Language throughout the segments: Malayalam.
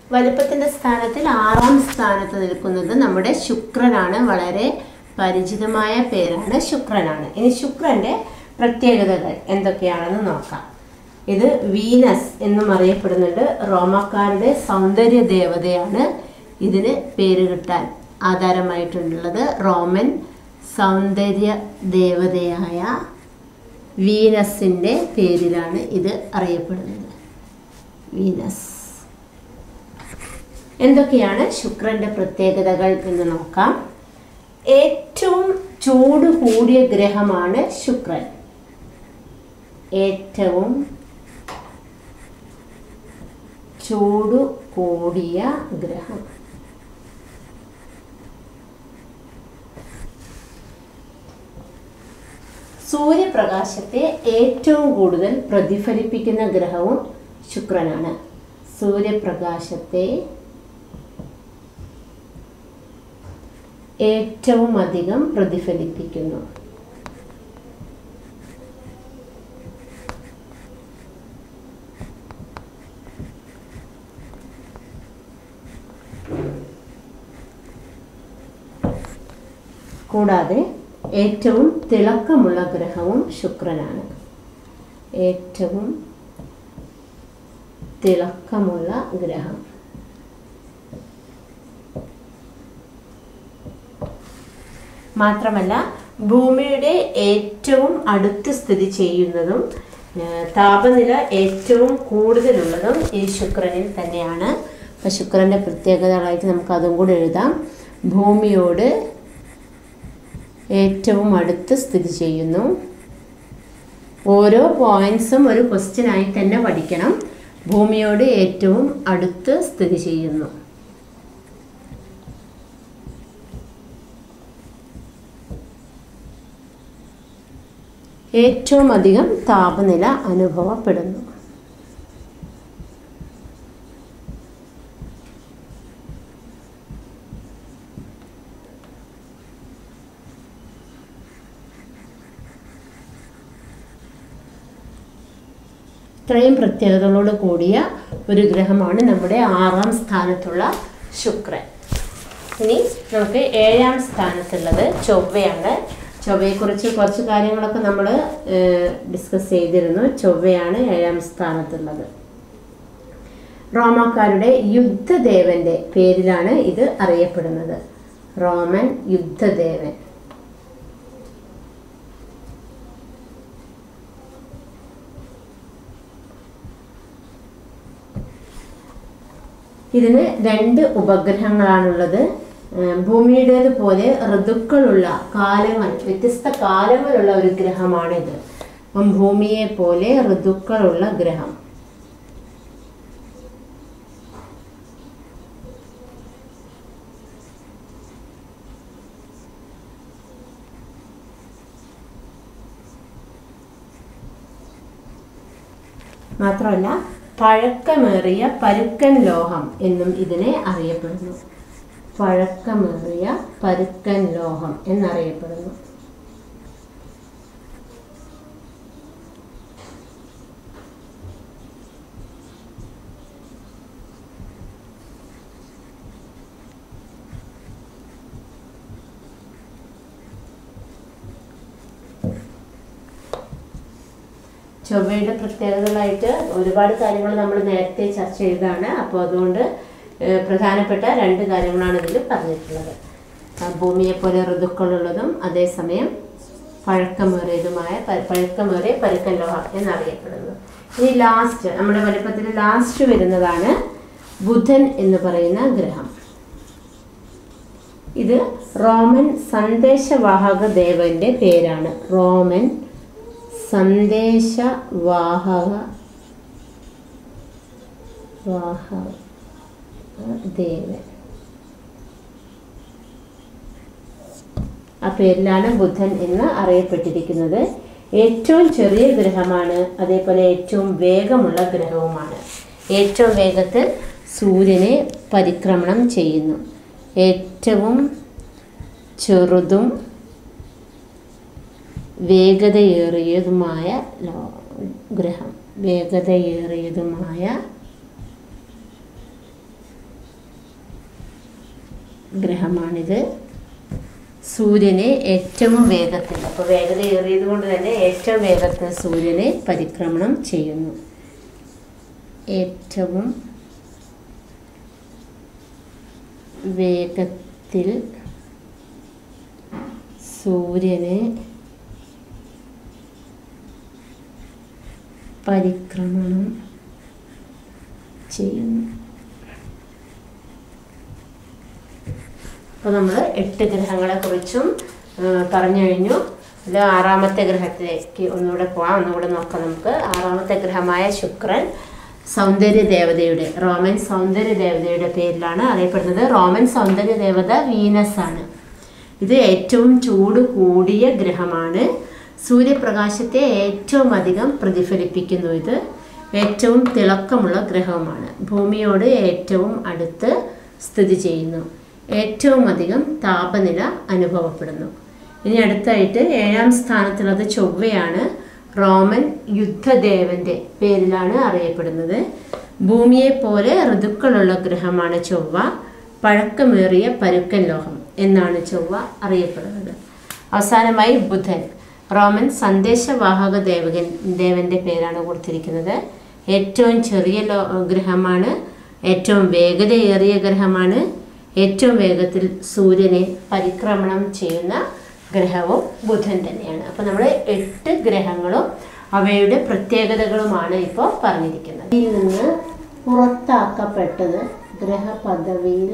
വലുപ്പത്തിൻ്റെ സ്ഥാനത്തിൽ ആറാം സ്ഥാനത്ത് നിൽക്കുന്നത് നമ്മുടെ ശുക്രനാണ് വളരെ പരിചിതമായ പേരാണ് ശുക്രനാണ് ഇനി ശുക്രൻ്റെ പ്രത്യേകതകൾ എന്തൊക്കെയാണെന്ന് നോക്കാം ഇത് വീനസ് എന്നും അറിയപ്പെടുന്നുണ്ട് റോമക്കാരുടെ സൗന്ദര്യ ദേവതയാണ് ഇതിന് പേര് കിട്ടാൻ ആധാരമായിട്ടുള്ളത് റോമൻ സൗന്ദര്യ ദേവതയായ വീനസിൻ്റെ പേരിലാണ് ഇത് അറിയപ്പെടുന്നത് വീനസ് എന്തൊക്കെയാണ് ശുക്രന്റെ പ്രത്യേകതകൾ എന്ന് നോക്കാം ഏറ്റവും ചൂട് കൂടിയ ഗ്രഹമാണ് ശുക്രൻ ഏറ്റവും ചൂട് കൂടിയ ഗ്രഹം സൂര്യപ്രകാശത്തെ ഏറ്റവും കൂടുതൽ പ്രതിഫലിപ്പിക്കുന്ന ഗ്രഹവും ശുക്രനാണ് സൂര്യപ്രകാശത്തെ ഏറ്റവും അധികം പ്രതിഫലിപ്പിക്കുന്നു കൂടാതെ ഏറ്റവും തിളക്കമുള്ള ഗ്രഹവും ശുക്രനാണ് ഏറ്റവും തിളക്കമുള്ള ഗ്രഹം മാത്രമല്ല ഭൂമിയുടെ ഏറ്റവും അടുത്ത് സ്ഥിതി ചെയ്യുന്നതും ഏഹ്, താപനില ഏറ്റവും കൂടുതലുള്ളതും ഈ ശുക്രനിൽ തന്നെയാണ് അപ്പം ശുക്രൻ്റെ പ്രത്യേകതകളായിട്ട് നമുക്ക് അതും കൂടെ എഴുതാം ഭൂമിയോട് ഏറ്റവും അടുത്ത് സ്ഥിതി ചെയ്യുന്നു ഓരോ പോയിന്റ്സും ഒരു ക്വസ്റ്റ്യനായി തന്നെ പഠിക്കണം ഭൂമിയോട് ഏറ്റവും അടുത്ത് സ്ഥിതി ചെയ്യുന്നു ഏറ്റവും അധികം താപനില അനുഭവപ്പെടുന്നു ഇത്രയും പ്രത്യേകതകളോട് കൂടിയ ഒരു ഗ്രഹമാണ് നമ്മുടെ ആറാം സ്ഥാനത്തുള്ള ശുക്രൻ ഇനി നമുക്ക് ഏഴാം സ്ഥാനത്തുള്ളത് ചൊവ്വയാണ് ചൊവ്വയെക്കുറിച്ച് കുറച്ച് കാര്യങ്ങളൊക്കെ നമ്മൾ ഡിസ്കസ് ചെയ്തിരുന്നു ചൊവ്വയാണ് ഏഴാം സ്ഥാനത്തുള്ളത് റോമാക്കാരുടെ യുദ്ധദേവന്റെ പേരിലാണ് ഇത് അറിയപ്പെടുന്നത് റോമൻ യുദ്ധദേവൻ ഇതിന് രണ്ട് ഉപഗ്രഹങ്ങളാണുള്ളത് ഏഹ് ഭൂമിയുടേത് പോലെ ഋതുക്കളുള്ള കാലങ്ങൾ വ്യത്യസ്ത കാലങ്ങളുള്ള ഒരു ഗ്രഹമാണിത് അപ്പം ഭൂമിയെ പോലെ ഋതുക്കളുള്ള ഗ്രഹം മാത്രമല്ല പഴക്കമേറിയ പരുക്കൻ ലോഹം എന്നും ഇതിനെ അറിയപ്പെടുന്നു പഴക്കമേറിയ പരുക്കൻ ലോഹം എന്നറിയപ്പെടുന്നു ചൊവ്വയുടെ പ്രത്യേകതകളായിട്ട് ഒരുപാട് കാര്യങ്ങൾ നമ്മൾ നേരത്തെ ചർച്ച ചെയ്തതാണ് അപ്പോൾ അതുകൊണ്ട് ഏഹ്, പ്രധാനപ്പെട്ട രണ്ട് കാര്യങ്ങളാണ് ഇതിൽ പറഞ്ഞിട്ടുള്ളത് ആ, ഭൂമിയെ പോലെ ഋതുക്കളുള്ളതും അതേസമയം പഴക്കമേറിയതുമായ പ- പഴക്കമേറിയ പരുക്കൻ ലോഹം എന്നറിയപ്പെടുന്നു ഇനി ലാസ്റ്റ് നമ്മുടെ വലിപ്പത്തിൽ ലാസ്റ്റ് വരുന്നതാണ് ബുധൻ എന്ന് പറയുന്ന ഗ്രഹം ഇത് റോമൻ സന്ദേശവാഹക ദേവന്റെ പേരാണ് റോമൻ സന്ദേശവാഹക വാഹക ദേവൻ ആ പേരിലാണ് ബുധൻ എന്ന് അറിയപ്പെട്ടിരിക്കുന്നത് ഏറ്റവും ചെറിയ ഗ്രഹമാണ് അതേപോലെ ഏറ്റവും വേഗമുള്ള ഗ്രഹവുമാണ് ഏറ്റവും വേഗത്തിൽ സൂര്യനെ പരിക്രമണം ചെയ്യുന്നു ഏറ്റവും ചെറുതും വേഗതയേറിയതുമായ ലോ- ഗ്രഹം വേഗതയേറിയതുമായ ഗ്രഹമാണിത് സൂര്യനെ ഏറ്റവും വേഗത്തിൽ അപ്പോൾ വേഗത ഏറിയത് കൊണ്ട് തന്നെ ഏറ്റവും വേഗത്തിൽ സൂര്യനെ പരിക്രമണം ചെയ്യുന്നു ഏറ്റവും വേഗത്തിൽ സൂര്യനെ പരിക്രമണം ചെയ്യുന്നു അപ്പോൾ നമ്മൾ എട്ട് ഗ്രഹങ്ങളെ കുറിച്ചും പറഞ്ഞു കഴിഞ്ഞു അതിൽ ആറാമത്തെ ഗ്രഹത്തിലേക്ക് ഒന്നുകൂടെ പോവാം ഒന്നുകൂടെ നോക്കാം നമുക്ക് ആറാമത്തെ ഗ്രഹമായ ശുക്രൻ സൗന്ദര്യ ദേവതയുടെ റോമൻ സൗന്ദര്യ ദേവതയുടെ പേരിലാണ് അറിയപ്പെടുന്നത് റോമൻ സൗന്ദര്യ ദേവത വീനസ് ആണ് ഇത് ഏറ്റവും ചൂട് കൂടിയ ഗ്രഹമാണ് സൂര്യപ്രകാശത്തെ ഏറ്റവും അധികം പ്രതിഫലിപ്പിക്കുന്നു ഇത് ഏറ്റവും തിളക്കമുള്ള ഗ്രഹവുമാണ് ഭൂമിയോട് ഏറ്റവും അടുത്ത് സ്ഥിതി ചെയ്യുന്നു ഏറ്റവും അധികം താപനില അനുഭവപ്പെടുന്നു ഇനി അടുത്തായിട്ട് ഏഴാം സ്ഥാനത്തുള്ളത് ചൊവ്വയാണ് റോമൻ യുദ്ധദേവന്റെ പേരിലാണ് അറിയപ്പെടുന്നത് ഭൂമിയെ പോലെ ഋതുക്കളുള്ള ഗ്രഹമാണ് ചൊവ്വ പഴക്കമേറിയ പരുക്കൻ ലോഹം എന്നാണ് ചൊവ്വ അറിയപ്പെടുന്നത് അവസാനമായി ബുധൻ റോമൻ സന്ദേശവാഹക ദേവകൻ ദേവന്റെ പേരാണ് കൊടുത്തിരിക്കുന്നത് ഏറ്റവും ചെറിയ ലോ ഗ്രഹമാണ് ഏറ്റവും വേഗതയേറിയ ഗ്രഹമാണ് ഏറ്റവും വേഗത്തിൽ സൂര്യനെ പരിക്രമണം ചെയ്യുന്ന ഗ്രഹവും ബുധൻ തന്നെയാണ് അപ്പോൾ നമ്മൾ എട്ട് ഗ്രഹങ്ങളും അവയുടെ പ്രത്യേകതകളുമാണ് ഇപ്പോൾ പറഞ്ഞിരിക്കുന്നത് ഇതിൽ നിന്ന് പുറത്താക്കപ്പെട്ടത് ഗ്രഹപദവിയിൽ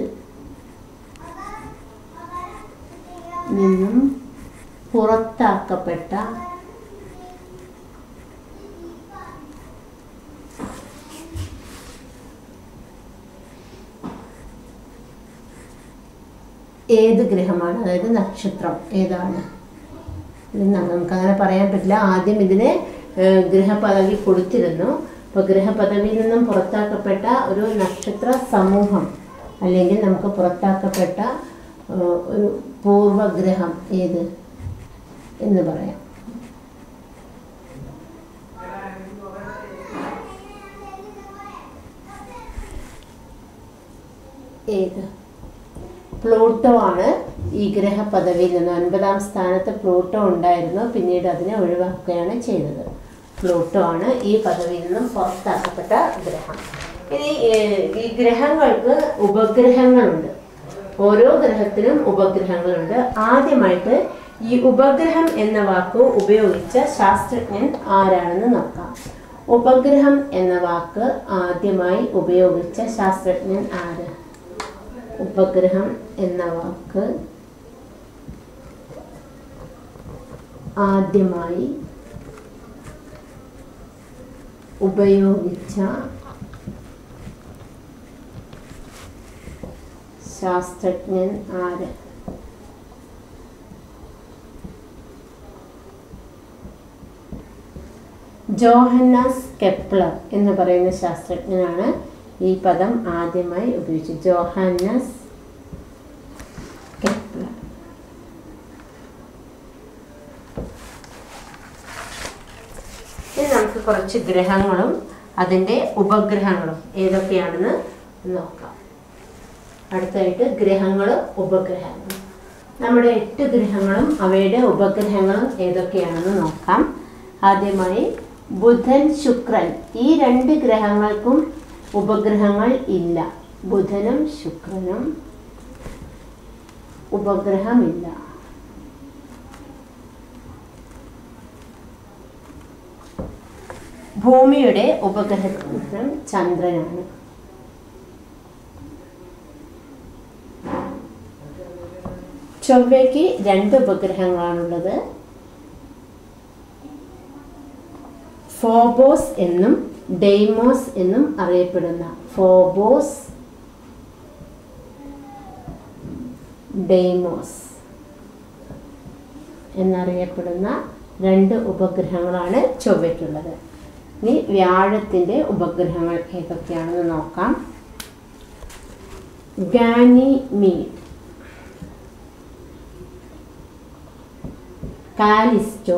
നിന്നും പുറത്താക്കപ്പെട്ട ഏത് ഗ്രഹമാണ് അതായത് നക്ഷത്രം ഏതാണ് എന്നാണ് നമുക്കങ്ങനെ പറയാൻ പറ്റില്ല ആദ്യം ഇതിന് ഏഹ്, ഗ്രഹപദവി കൊടുത്തിരുന്നു അപ്പോൾ ഗ്രഹപദവിയിൽ നിന്നും പുറത്താക്കപ്പെട്ട ഒരു നക്ഷത്ര സമൂഹം അല്ലെങ്കിൽ നമുക്ക് പുറത്താക്കപ്പെട്ട ഏഹ്, ഒരു പൂർവഗ്രഹം ഏത് എന്ന് പറയാം ഏത് പ്ലൂട്ടോ ആണ് ഈ ഗ്രഹ പദവിയിൽ നിന്ന് ഒൻപതാം സ്ഥാനത്ത് പ്ലൂട്ടോ ഉണ്ടായിരുന്നു പിന്നീട് അതിനെ ഒഴിവാക്കുകയാണ് ചെയ്തത് പ്ലൂട്ടോ ആണ് ഈ പദവിയിൽ നിന്നും പുറത്താക്കപ്പെട്ട ഗ്രഹം ഇനി ഏഹ്, ഈ ഗ്രഹങ്ങൾക്ക് ഉപഗ്രഹങ്ങളുണ്ട് ഓരോ ഗ്രഹത്തിനും ഉപഗ്രഹങ്ങളുണ്ട് ആദ്യമായിട്ട് ഈ ഉപഗ്രഹം എന്ന വാക്ക് ഉപയോഗിച്ച ശാസ്ത്രജ്ഞൻ ആരാണെന്ന് നോക്കാം ഉപഗ്രഹം എന്ന വാക്ക് ആദ്യമായി ഉപയോഗിച്ച ശാസ്ത്രജ്ഞൻ ആര് ഉപഗ്രഹം എന്ന വാക്ക് ആദ്യമായി ഉപയോഗിച്ച ശാസ്ത്രജ്ഞൻ ആര് ജോഹന്നാസ് കെപ്ലർ എന്ന് പറയുന്ന ശാസ്ത്രജ്ഞനാണ് ഈ പദം ആദ്യമായി ഉപയോഗിച്ചത് ജോഹന്നാസ് കെപ്ലർ ഇനി നമുക്ക് കുറച്ച് ഗ്രഹങ്ങളും അതിൻ്റെ ഉപഗ്രഹങ്ങളും ഏതൊക്കെയാണെന്ന് നോക്കാം അടുത്തായിട്ട് ഗ്രഹങ്ങളും ഉപഗ്രഹങ്ങളും നമ്മുടെ എട്ട് ഗ്രഹങ്ങളും അവയുടെ ഉപഗ്രഹങ്ങളും ഏതൊക്കെയാണെന്ന് നോക്കാം ആദ്യമായി ബുധൻ ശുക്രൻ ഈ രണ്ട് ഗ്രഹങ്ങൾക്കും ഉപഗ്രഹങ്ങൾ ഇല്ല ബുധനും ശുക്രനും ഉപഗ്രഹമില്ല ഭൂമിയുടെ ഉപഗ്രഹം ചന്ദ്രനാണ് ചൊവ്വയ്ക്ക് രണ്ട് ഉപഗ്രഹങ്ങളാണുള്ളത് ഫോബോസ് എന്നും ഡെയ്മോസ് എന്നും അറിയപ്പെടുന്ന ഫോബോസ് ഡെയ്മോസ് എന്നറിയപ്പെടുന്ന രണ്ട് ഉപഗ്രഹങ്ങളാണ് ചൊവ്വയ്ക്കുള്ളത് ഇനി വ്യാഴത്തിൻ്റെ ഉപഗ്രഹങ്ങൾ ഏതൊക്കെയാണെന്ന് നോക്കാം ഗാനിമീഡ് കാലിസ്റ്റോ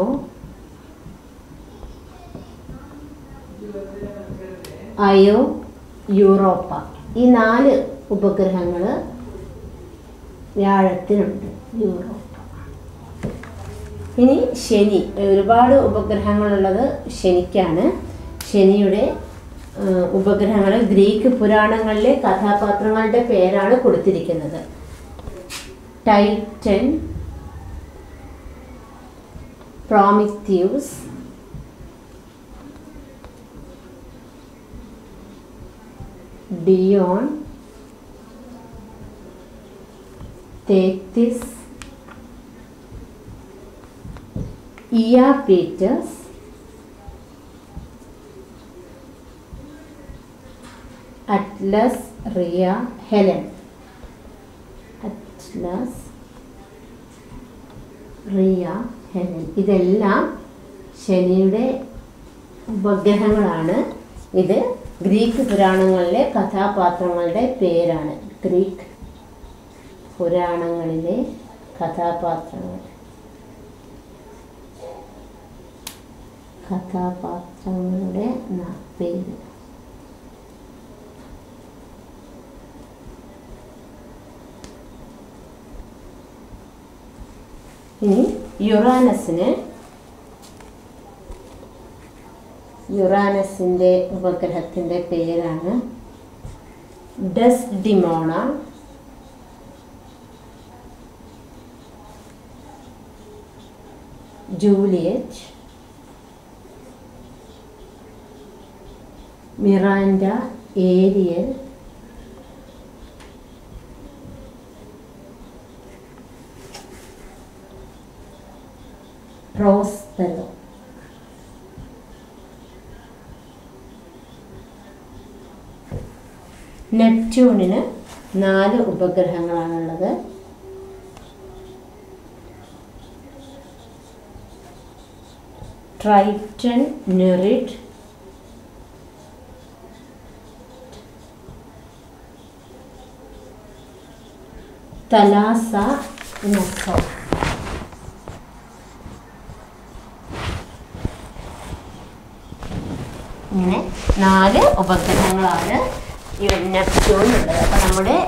അയോ യൂറോപ്പ ഈ നാല് ഉപഗ്രഹങ്ങൾ വ്യാഴത്തിനുണ്ട് യൂറോപ്പ് ഇനി ശനി ഒരുപാട് ഉപഗ്രഹങ്ങളുള്ളത് ശനിക്കാണ് ശനിയുടെ ആ, ഉപഗ്രഹങ്ങൾ ഗ്രീക്ക് പുരാണങ്ങളിലെ കഥാപാത്രങ്ങളുടെ പേരാണ് കൊടുത്തിരിക്കുന്നത് ടൈറ്റൻ പ്രോമിത്യൂസ് ഡിയോൺ തേത്തിസ് ഇയ പീറ്റേഴ്സ് Atlas Rhea Helene Atlas Rhea Helene ഇതെല്ലാം ശനിയുടെ ഉപഗ്രഹങ്ങളാണ് ഇത് ഗ്രീക്ക് പുരാണങ്ങളിലെ കഥാപാത്രങ്ങളുടെ പേരാണ് ഗ്രീക്ക് പുരാണങ്ങളിലെ കഥാപാത്രങ്ങൾ കഥാപാത്രങ്ങളുടെ ന- പേര് ഇനി യുറാനസിന് യുറാനസിൻ്റെ ഉപഗ്രഹത്തിൻ്റെ പേരാണ് Desdemona Juliet Miranda Ariel Prospero നെപ്റ്റ്യൂണിന് നാല് ഉപഗ്രഹങ്ങളാണുള്ളത് ട്രൈറ്റൺ നെറിഡ് തലാസ നസോ ഇങ്ങനെ നാല് ഉപഗ്രഹങ്ങളാണ് ഈ നെപ്റ്റ്യൂണിനുള്ളത് അപ്പം നമ്മുടെ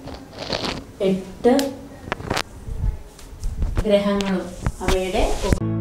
എട്ട് ഗ്രഹങ്ങളും അവയുടെ ഉപ-